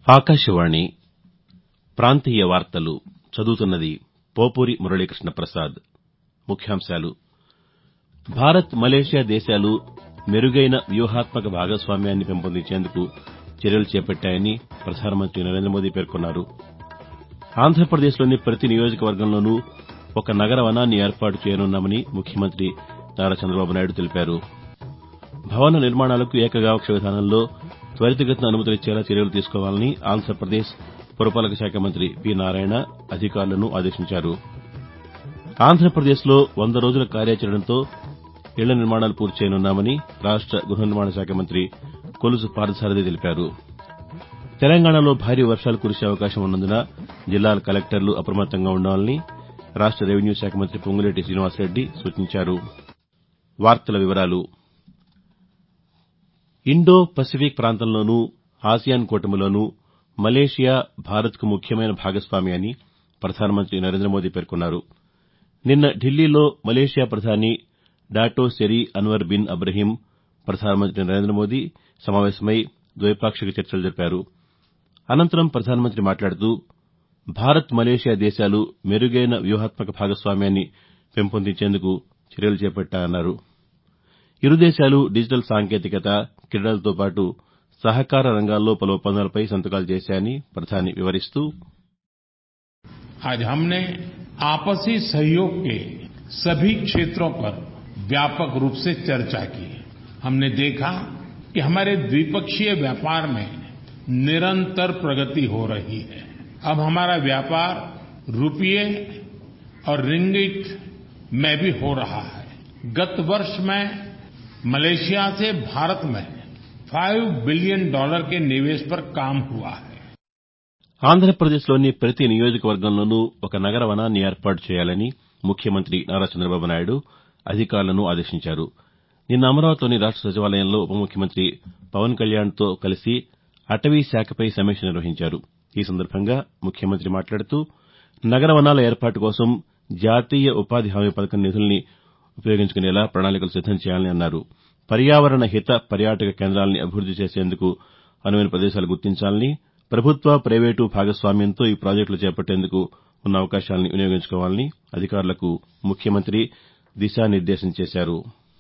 ఆకాశవాణి ప్రాంతీయ వార్తలు చదువుతున్నది పోపూరి మురళీకృష్ణ ప్రసాద్ ముఖ్యాంశాలు భారత్ మలేషియా దేశాలు మెరుగైన వ్యూహాత్మక భాగస్వామ్యాన్ని పెంపొందించేందుకు చర్యలు చేపట్టాయని ప్రధానమంత్రి నరేంద్రమోదీ పేర్కొన్నారు ఆంధ్రప్రదేశ్లోని ప్రతి నియోజకవర్గంలోనూ ఒక నగర వనాన్ని ఏర్పాటు చేయనున్నామని ముఖ్యమంత్రి నారా చంద్రబాబు నాయుడు తెలిపారు భవన నిర్మాణాలకు ఏకగవాక్ష విధానంలో త్వరితగతిన అనుమతులిచ్చేలా చర్యలు తీసుకోవాలని ఆంధ్రప్రదేశ్ పురపాలక శాఖ మంత్రి పి నారాయణ అధికారులను ఆదేశించారు ఆంధ్రప్రదేశ్లో వంద రోజుల కార్యాచరణతో ఇళ్ల నిర్మాణాలు పూర్తి చేయనున్నామని రాష్ట గృహ నిర్మాణ శాఖ మంత్రి కొలుసు పార్థసారథి తెలిపారు తెలంగాణలో భారీ వర్షాలు కురిసే అవకాశం ఉన్నందున జిల్లాల కలెక్టర్లు అప్రమత్తంగా ఉండాలని రాష్ట రెవెన్యూ శాఖ మంత్రి పొంగులేటి శ్రీనివాసరెడ్డి సూచించారు ఇండో పసిఫిక్ ప్రాంతంలోనూ ఆసియాన్ కూటమిలోనూ మలేషియా భారత్కు ముఖ్యమైన భాగస్వామి అని ప్రధానమంత్రి నరేంద్రమోదీ పేర్కొన్నారు నిన్న ఢిల్లీలో మలేషియా ప్రధాని Dato Seri Anwar bin Ibrahim ప్రధానమంత్రి నరేంద్రమోదీ సమావేశమై ద్వైపాక్షిక చర్చలు జరిపారు అనంతరం ప్రధానమంత్రి మాట్లాడుతూ భారత్ మలేషియా దేశాలు మెరుగైన వ్యూహాత్మక భాగస్వామ్యాన్ని పెంపొందించేందుకు చర్యలు చేపట్టాయన్నారు ఇరు దేశాలు డిజిటల్ సాంకేతికత క్రీడలతో పాటు సహకార రంగాల్లో పలు ఒప్పందాలపై సంతకాలు చేశాయని ప్రధాని వివరిస్తూ आज हमने आपसी सहयोग के सभी क्षेत्रों पर व्यापक रूप से चर्चा की हमने देखा कि हमारे द्विपक्षीय व्यापार में निरंतर प्रगति हो रही है अब हमारा व्यापार रूपये और रिंगिट में भी हो रहा है गत वर्ष में मलेशिया से भारत में फाइव बिलियन डॉलर के निवेश पर काम हुआ है ఆంధ్రప్రదేశ్లోని ప్రతి నియోజకవర్గంలోనూ ఒక నగర వనాన్ని ఏర్పాటు చేయాలని ముఖ్యమంత్రి నారా చంద్రబాబు నాయుడు అధికారులను ఆదేశించారు నిన్న అమరావతిలోని రాష్ట సచివాలయంలో ఉప ముఖ్యమంత్రి పవన్ కళ్యాణ్తో కలిసి అటవీ శాఖపై సమీక్ష నిర్వహించారు ఈ సందర్భంగా ముఖ్యమంత్రి మాట్లాడుతూ నగర వనాల ఏర్పాటు కోసం జాతీయ ఉపాధి హామీ పథకం నిధుల్ని ఉపయోగించుకునేలా ప్రణాళికలు సిద్దం చేయాలని అన్నారు పర్యావరణ హిత పర్యాటక కేంద్రాల్ని అభివృద్ది చేసేందుకు అనువైన ప్రదేశాలు గుర్తించాలని ప్రభుత్వ ప్రైవేటు భాగస్వామ్యంతో ఈ ప్రాజెక్టులు చేపట్టేందుకు ఉన్న అవకాశాలను వినియోగించుకోవాలని అధికారులకు ముఖ్యమంత్రి దిశానిర్దేశం చేశారు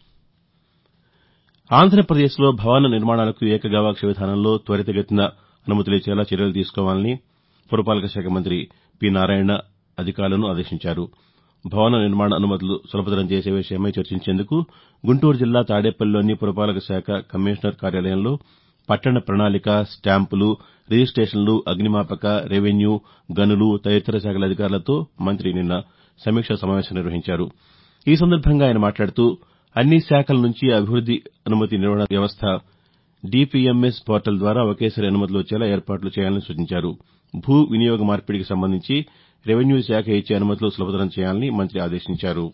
ఆంధ్రప్రదేశ్లో భవన నిర్మాణాలకు ఏకగవాక్ష విధానంలో త్వరితగతిన అనుమతులిచ్చేలా చర్యలు తీసుకోవాలని పురపాలక శాఖ మంత్రి పి నారాయణ అధికారులను ఆదేశించారు భవన నిర్మాణ అనుమతులు సులభతరం చేసే విషయమై చర్చించేందుకు గుంటూరు జిల్లా తాడేపల్లిలోని పురపాలక శాఖ కమిషనర్ కార్యాలయంలో పట్టణ ప్రణాళిక స్టాంపులు రిజిస్టేషన్లు అగ్నిమాపక రెవెన్యూ గనులు తదితర శాఖల అధికారులతో మంత్రి నిన్న సమీక్షా సమావేశం నిర్వహించారు ఈ సందర్భంగా ఆయన మాట్లాడుతూ అన్ని శాఖల నుంచి అభివృద్ది అనుమతి నిర్వహణ వ్యవస్థ డీపీఎంఎస్ పోర్టల్ ద్వారా ఒకేసారి అనుమతులు వచ్చేలా ఏర్పాట్లు చేయాలని సూచించారు భూ వినియోగ మార్పిడికి సంబంధించి రెవెన్యూ శాఖ ఇచ్చే అనుమతులు సులభతరం చేయాలని మంత్రి ఆదేశించారు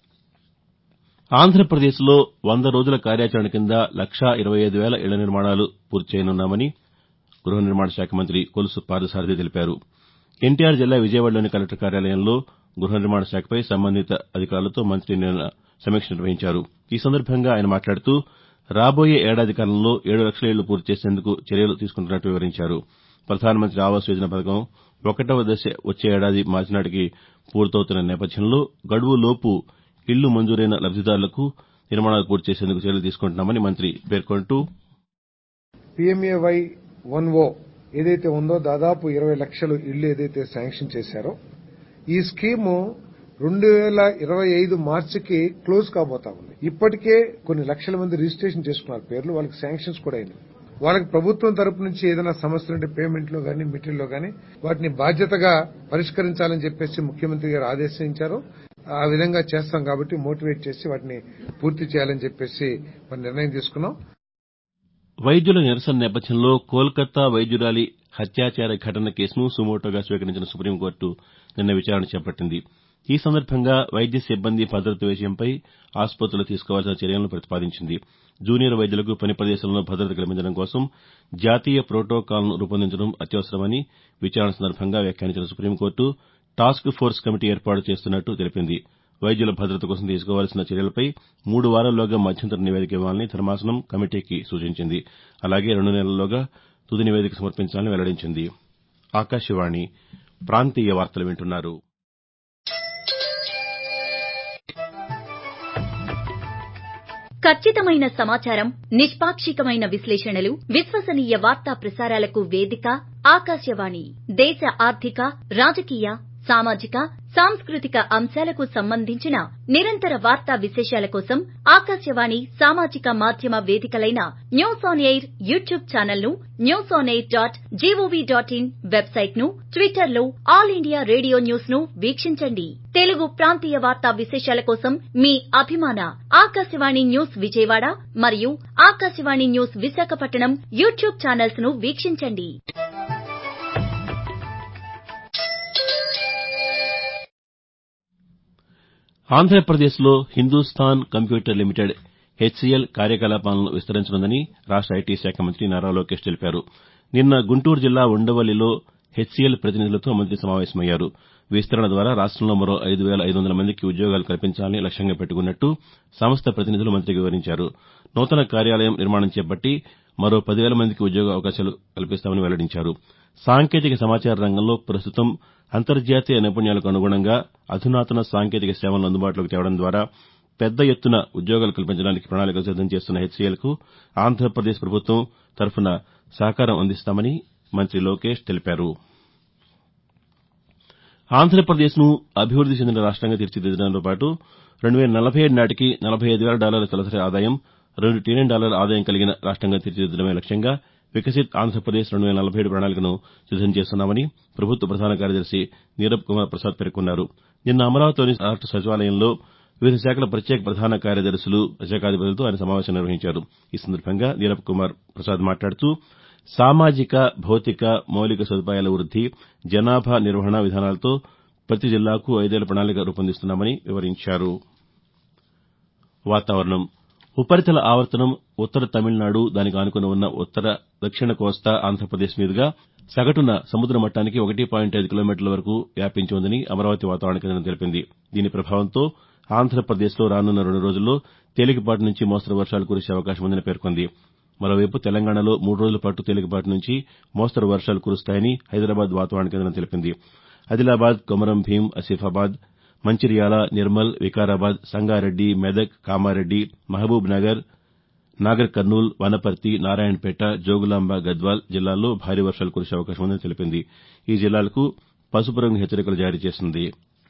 ఆంధ్రప్రదేశ్లో వంద రోజుల కార్యాచరణ కింద లక్షా ఇరవై ఐదు వేల ఇళ్ల నిర్మాణాలు పూర్తి చేయనున్నామని గృహ నిర్మాణ శాఖ మంత్రి కొలుసు పార్థసారథి తెలిపారు ఎన్టీఆర్ జిల్లా విజయవాడలోని కలెక్టర్ కార్యాలయంలో గృహ నిర్మాణ శాఖపై సంబంధిత అధికారులతో మంత్రి నిన్న సమీక్ష నిర్వహించారు ఈ సందర్భంగా ఆయన మాట్లాడుతూ రాబోయే ఏడాది కాలంలో ఏడు లక్షల ఇళ్లు పూర్తి చేసేందుకు చర్యలు తీసుకుంటున్నట్టు వివరించారు ప్రధానమంత్రి ఆవాస్ యోజన పథకం ఒకటవ దశ వచ్చే ఏడాది మార్చి నాటికి పూర్తవుతున్న నేపథ్యంలో గడువులోపు ఇళ్లు మంజూరైన లబ్దిదారులకు నిర్మాణాలు పూర్తి చేసేందుకు చర్యలు తీసుకుంటున్నామని మంత్రి పేర్కొంటూ పీఎంఏవై వన్ ఓ ఏదైతే ఉందో దాదాపు ఇరవై లక్షలు ఇళ్లు ఏదైతే శాంక్షన్ చేశారో ఈ స్కీము రెండు వేల ఇరవై ఐదు మార్చికి క్లోజ్ కాబోతా ఉంది ఇప్పటికే కొన్ని లక్షల మంది రిజిస్ట్రేషన్ చేసుకున్నారు పేర్లు వాళ్ళకి శాంక్షన్స్ కూడా అయినాయి వాళ్ళకి ప్రభుత్వం తరపు నుంచి ఏదైనా సమస్యలుంటే పేమెంట్ లో గానీ మెటీరియల్ లో గానీ వాటిని బాధ్యతగా పరిష్కరించాలని చెప్పేసి ముఖ్యమంత్రి గారు ఆదేశించారు ఆ విధంగా చేస్తాం కాబట్టి మోటివేట్ చేసి వాటిని పూర్తి చేయాలని చెప్పేసి మనం నిర్ణయం తీసుకున్నాం వైద్యుల నిరసన నేపథ్యంలో కోల్కతా వైద్యురాలి హత్యాచార ఘటన కేసును సుమోటోగా స్వీకరించిన సుప్రీంకోర్టు నిన్న విచారణ చేపట్టింది ఈ సందర్భంగా వైద్య సిబ్బంది భద్రత విషయంపై ఆసుపత్రులు తీసుకోవాల్సిన చర్యలను ప్రతిపాదించింది జూనియర్ వైద్యులకు పని ప్రదేశంలో భద్రత కల్పించడం కోసం జాతీయ ప్రోటోకాల్ను రూపొందించడం అత్యవసరమని విచారణ సందర్భంగా వ్యాఖ్యానించిన సుప్రీంకోర్టు టాస్క్ ఫోర్స్ కమిటీ ఏర్పాటు చేస్తున్నట్టు తెలిపింది వైద్యుల భద్రత కోసం తీసుకోవాల్సిన చర్యలపై మూడు వారాల్లోగా మధ్యంతర నివేదిక ఇవ్వాలని ధర్మాసనం కమిటీకి సూచించింది అలాగే రెండు నెలల్లోగా తుది నివేదిక సమర్పించాలని వెల్లడించింది ఆకాశవాణి ప్రాంతీయ వార్తలు వింటున్నారు ఖచ్చితమైన సమాచారం నిష్పాక్షికమైన విశ్లేషణలు విశ్వసనీయ వార్తా ప్రసారాలకు వేదిక ఆకాశవాణి దేశ ఆర్థిక రాజకీయ సామాజిక సాంస్కృతిక అంశాలకు సంబంధించిన నిరంతర వార్తా విశేషాల కోసం ఆకాశవాణి సామాజిక మాధ్యమ వేదికలైన news on air YouTube channel ను news on air dot G O V dot in website ను ట్విట్టర్ లో ఆల్ ఇండియా రేడియో న్యూస్ ను వీక్షించండి తెలుగు ప్రాంతీయ వార్తా విశేషాల కోసం మీ అభిమాన ఆకాశవాణి న్యూస్ విజయవాడ మరియు Akashvani news Visakhapatnam YouTube channels ను వీక్షించండి ఆంధ్రప్రదేశ్లో హిందూస్థాన్ కంప్యూటర్ లిమిటెడ్ హెచ్సీఎల్ కార్యకలాపాలను విస్తరించనుందని రాష్ట ఐటీ శాఖ మంత్రి నారా లోకేష్ తెలిపారు నిన్న గుంటూరు జిల్లా ఉండవల్లిలో హెచ్సీఎల్ ప్రతినిధులతో మంత్రి సమావేశమయ్యారు విస్తరణ ద్వారా రాష్టంలో మరో ఐదు వేల ఐదు వందల మందికి ఉద్యోగాలు కల్పించాలని లక్ష్యంగా పెట్టుకున్నట్టు సంస్థ ప్రతినిధులు మంత్రికి వివరించారు నూతన కార్యాలయం నిర్మాణం చేపట్టి మరో పదివేల మందికి ఉద్యోగ అవకాశాలు కల్పిస్తామని వెల్లడించారు సాంకేతిక సమాచార రంగంలో ప్రస్తుతం అంతర్జాతీయ నైపుణ్యాలకు అనుగుణంగా అధునాతన సాంకేతిక సేవలను అందుబాటులోకి తేవడం ద్వారా పెద్ద ఎత్తున ఉద్యోగాలు కల్పించడానికి ప్రణాళికలు సిద్దం చేస్తున్న హెచ్సీఎల్కు ఆంధ్రప్రదేశ్ ప్రభుత్వం తరఫున సహకారం అందిస్తామని మంత్రి లోకేష్ తెలిపారు ఆంధ్రప్రదేశ్ను అభివృద్ది చెందిన రాష్టంగా తీర్చిదిద్దడంతో పాటు రెండు వేల నలభై ఏడు నాటికి నలభై ఐదు వేల డాలర్ల తలసరి ఆదాయం రెండు ట్రిలియన్ డాలర్ల ఆదాయం కలిగిన రాష్టంగా తీర్చిదిద్దడమే లక్ష్యంగా వికసిత్ ఆంధ్రప్రదేశ్ రెండు వేల నలభై ఏడు ప్రణాళికను సిద్దం చేస్తున్నామని ప్రభుత్వ ప్రధాన కార్యదర్శి నీరబ్ కుమార్ ప్రసాద్ పేర్కొన్నారు నిన్న అమరావతిలోని రాష్ట సచివాలయంలో వివిధ శాఖల ప్రత్యేక ప్రధాన కార్యదర్శులు శాఖాధిపతులతో ఆయన సమావేశం నిర్వహించారు ఈ సందర్భంగా నీరబ్ కుమార్ ప్రసాద్ మాట్లాడుతూ సామాజిక భౌతిక మౌలిక సదుపాయాల వృద్ది జనాభా నిర్వహణ విధానాలతో ప్రతి జిల్లాకు ఐదేళ్ల ప్రణాళిక రూపొందిస్తున్నామని వివరించారు వాతావరణం ఉపరితల ఆవర్తనం ఉత్తర తమిళనాడు దానికి ఆనుకుని ఉన్న ఉత్తర దక్షిణ కోస్తా ఆంధ్రప్రదేశ్ మీదుగా సగటున సముద్ర మట్టానికి ఒకటి పాయింట్ ఐదు కిలోమీటర్ల వరకు వ్యాపించి ఉందని అమరావతి వాతావరణ కేంద్రం తెలిపింది దీని ప్రభావంతో ఆంధ్రప్రదేశ్లో రానున్న రెండు రోజుల్లో తేలికపాటి నుంచి మోస్తరు వర్షాలు కురిసే అవకాశం ఉందని పేర్కొంది మరోవైపు తెలంగాణలో మూడు రోజుల పాటు తేలికపాటి నుంచి మోస్తరు వర్షాలు కురుస్తాయని హైదరాబాద్ వాతావరణ కేంద్రం తెలిపింది ఆదిలాబాద్ కొమరం భీం ఆసిఫాబాద్ మంచిర్యాల నిర్మల్ వికారాబాద్ సంగారెడ్డి మెదక్ కామారెడ్డి మహబూబ్ నగర్ నాగర్ కర్నూల్ వనపర్తి నారాయణపేట జోగులాంబ గద్వాల్ జిల్లాల్లో భారీ వర్షాలు కురిసే అవకాశం ఉందని తెలిపింది ఈ జిల్లాలకు పసుపు రంగు హెచ్చరికలు జారీ చేసింది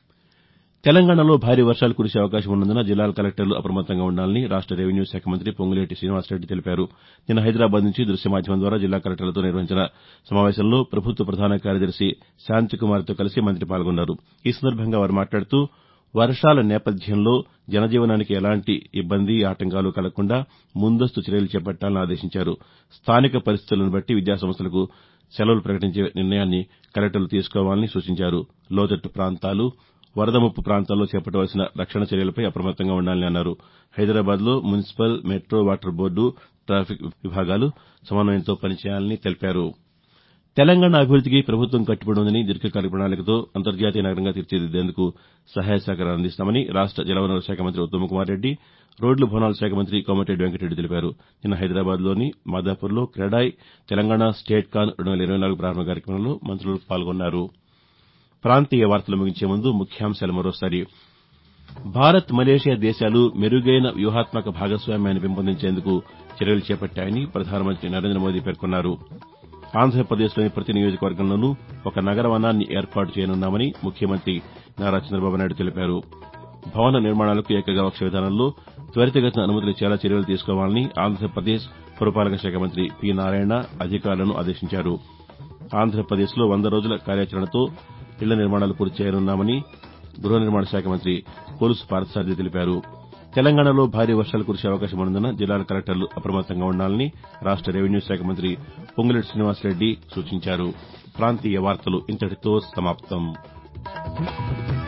తెలంగాణలో భారీ వర్షాలు కురిసే అవకాశం ఉన్నందున జిల్లాల కలెక్టర్లు అప్రమత్తంగా ఉండాలని రాష్ట రెవెన్యూ శాఖ మంత్రి పొంగులేటి శ్రీనివాసరెడ్డి తెలిపారు నిన్న హైదరాబాద్ నుంచి దృశ్య మాధ్యమం ద్వారా జిల్లా కలెక్టర్లతో నిర్వహించిన సమావేశంలో ప్రభుత్వ ప్రధాన కార్యదర్శి శాంతికుమార్తో కలిసి మంత్రి పాల్గొన్నారు ఈ సందర్భంగా వారు మాట్లాడుతూ వర్షాల నేపథ్యంలో జనజీవనానికి ఎలాంటి ఇబ్బంది ఆటంకాలు కలగకుండా ముందస్తు చర్యలు చేపట్టాలని ఆదేశించారు స్థానిక పరిస్థితులను బట్టి విద్యాసంస్థలకు సెలవులు ప్రకటించే నిర్ణయాన్ని కలెక్టర్లు తీసుకోవాలని సూచించారు లోతట్టు ప్రాంతాలు వరద ముప్పు ప్రాంతాల్లో చేపట్టవలసిన రక్షణ చర్యలపై అప్రమత్తంగా ఉండాలని అన్నారు హైదరాబాద్లో municipal metro water board traffic విభాగాలు సమన్వయంతో పనిచేయాలని తెలిపారు తెలంగాణ అభివృద్దికి ప్రభుత్వం కట్టుబడి ఉందని దీర్ఘకాలిక ప్రణాళికతో అంతర్జాతీయ నగరంగా తీర్చిదిద్దేందుకు సహాయ సహకారాలు అందిస్తామని రాష్ట జలవనరుల శాఖ మంత్రి ఉత్తమ్కుమార్ రెడ్డి రోడ్లు భవనాల శాఖ మంత్రి కోమటిరెడ్డి వెంకటరెడ్డి తెలిపారు నిన్న హైదరాబాద్లోని మాదాపూర్లో క్రెడాయ్ తెలంగాణ స్టేట్ కాన్ రెండు వేల ఇరవై నాలుగు ప్రారంభ కార్యక్రమంలో మంత్రులు పాల్గొన్నారు ప్రాంతీయ వార్తలు ముగించే ముందు ముఖ్యాంశాలు మరోసారి భారత్ మలేషియా దేశాలు మెరుగైన వ్యూహాత్మక భాగస్వామ్యాన్ని పెంపొందించేందుకు చర్యలు చేపట్టాయని ప్రధానమంత్రి నరేంద్ర మోదీ పేర్కొన్నారు ఆంధ్రప్రదేశ్లోని ప్రతి నియోజకవర్గంలోనూ ఒక నగర వనాన్ని ఏర్పాటు చేయనున్నామని ముఖ్యమంత్రి నారా చంద్రబాబు నాయుడు తెలిపారు భవన నిర్మాణాలకు ఏకగవాక్ష విధానంలో త్వరితగతిన అనుమతులిచ్చేలా చర్యలు తీసుకోవాలని ఆంధ్రప్రదేశ్ పురపాలక శాఖ మంత్రి పి నారాయణ అధికారులను ఆదేశించారు ఆంధ్రప్రదేశ్లో వంద రోజుల కార్యాచరణతో ఇళ్ల నిర్మాణాలు పూర్తి చేయనున్నామని గృహ నిర్మాణ శాఖ మంత్రి కొలుసు పార్థసారథి తెలిపారు తెలంగాణలో భారీ వర్షాలు కురిసే అవకాశం ఉన్నందున జిల్లాల కలెక్టర్లు అప్రమత్తంగా ఉండాలని రాష్ట రెవెన్యూ శాఖ మంత్రి పొంగులేటి శ్రీనివాసరెడ్డి సూచించారు ప్రాంతీయ వార్తలు ఇంతటితో సమాప్తం